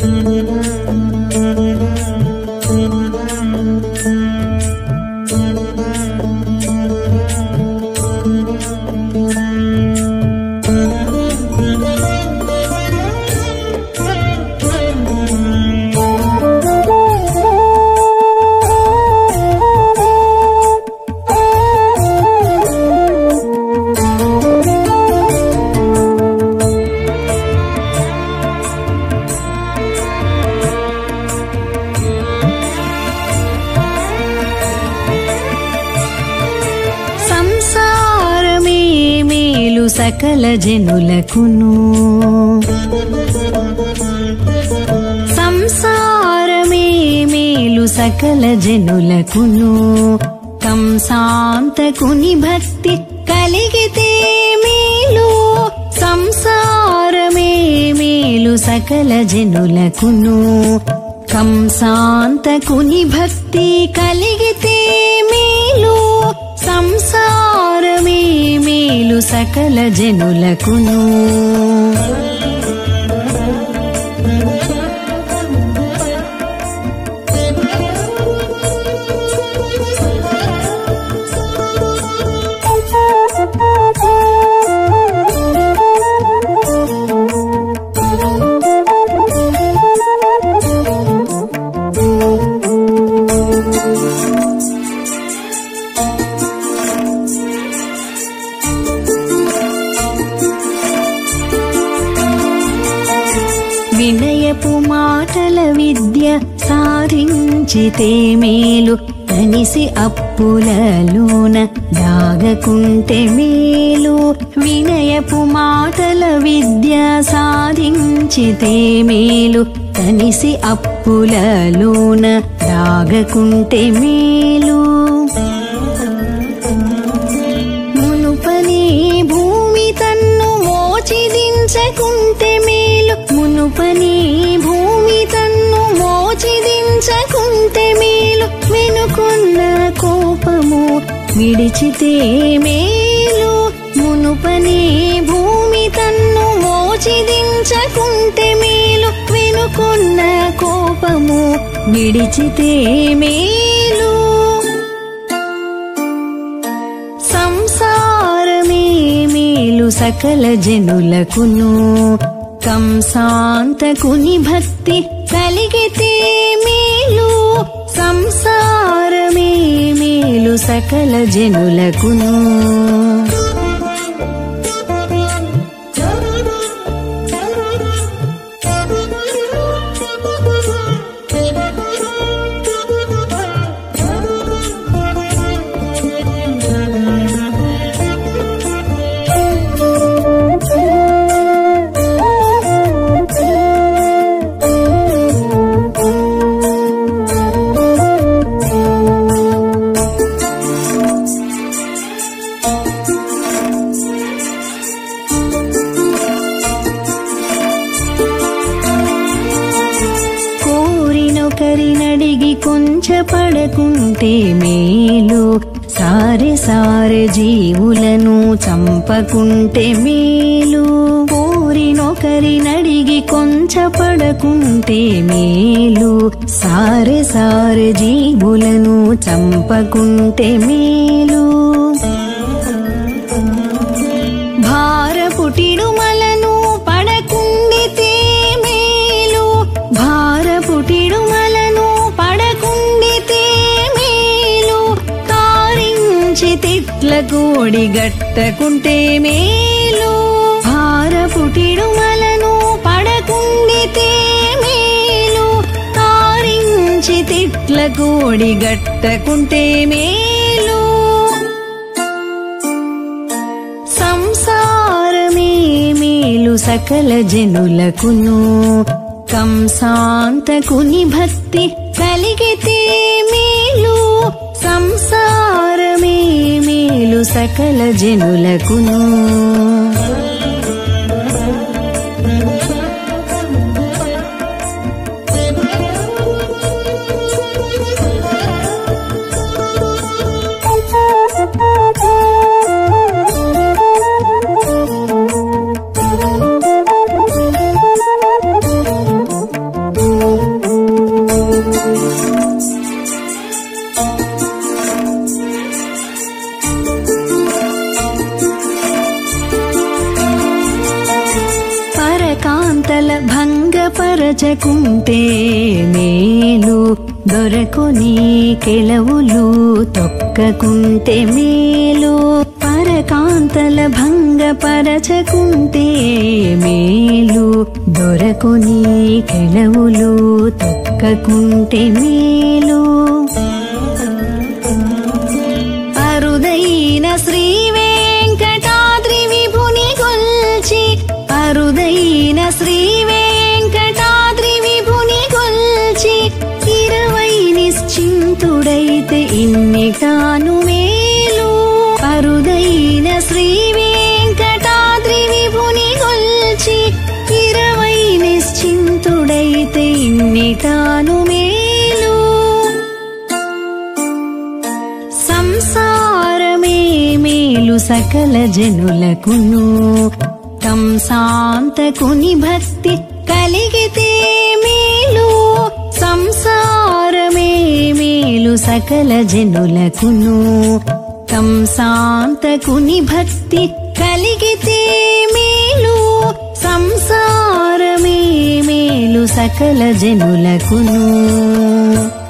సంసారమే మేలు సకల జనులకును సంసారమే మేలు సకల జనులకును కంసాంతకుని భక్తి కలిగితే మేలు సంసారమే మేలు సకల జనులకును కంసాంతకుని భక్తి కలిగితే మేలు సంసారమే మేలు సకల జనులకును వినయపు మాటల విద్య సాధించితే మేలు తనిసి అప్పులలోన దాగకుంటే మేలు వినయపు మాటల విద్య సాధించితే మేలు తనిసి అప్పులలోన దాగకుంటే మేలు మునుపని భూమి తన్ను మోచిదించకుంటే మేలు మునుపని భూమి తన్ను మోచిదించకుంటే మేలు వెనుకున్న కోపము విడిచితే మేలు మునుపని భూమి తన్ను మోచిదించకుంటే మేలు వెనుకున్న కోపము విడిచితే మేలు సంసారమే మేలు సకల జనులకును కంసాంతకుని భక్తి కలిగితే మేలు సంసారమే మేలు సకల జనులకును కోరినొకరినడిగి కొంచెపడకుంటే మేలు సారె సారె జీవులను చంపకుంటే మేలు కోరినొకరినడిగి కొంచెపడకుంటే మేలు సారె సారె జీవులను చంపకుంటే మేలు భారపుటిడుమలను పడకుండితే మేలు భారపుటిడుమలను పడకుండితే మేలు కారించి తిట్ల కోడి గట్టకుంటే మేలు భారపుటిడుమలను పడకుండితే మేలు కారించి తిట్ల కోడి గట్టకుంటే మేలు సంసారమే మేలు సకల జనులకును కంసాంతకుని భక్తి కలిగితే మేలు సంసారమే మేలు సకల జనులకును పరచకుంటే మేలు దొరకొని కెలవులు తొక్కకుంటే మేలు పరకాంతల భంగపరచకుంటే మేలు దొరకొని కెలవులు తొక్కకుంటే మేలు అరుదైన శ్రీ వెంకటాద్రి విభుని గొల్చి అరుదైన శ్రీ వెంకటాద్రి విభుని గొల్చి ఇరవై నిశ్చింతుడైతే ఇన్నిటాను మేలు అరుదైన శ్రీ వెంకటాద్రి విభుని గొల్చి ఇరవై నిశ్చింతుడైతే ఇన్నిటాను మేలు సంసారమే మేలు సకల జనులకును కంసాంతకుని భక్తి కలిగితే మేలు సంసారమే మేలు సకల జనులకును కంసాంతకుని భక్తి కలిగితే మేలు సంసారమే మేలు సకల జనులకును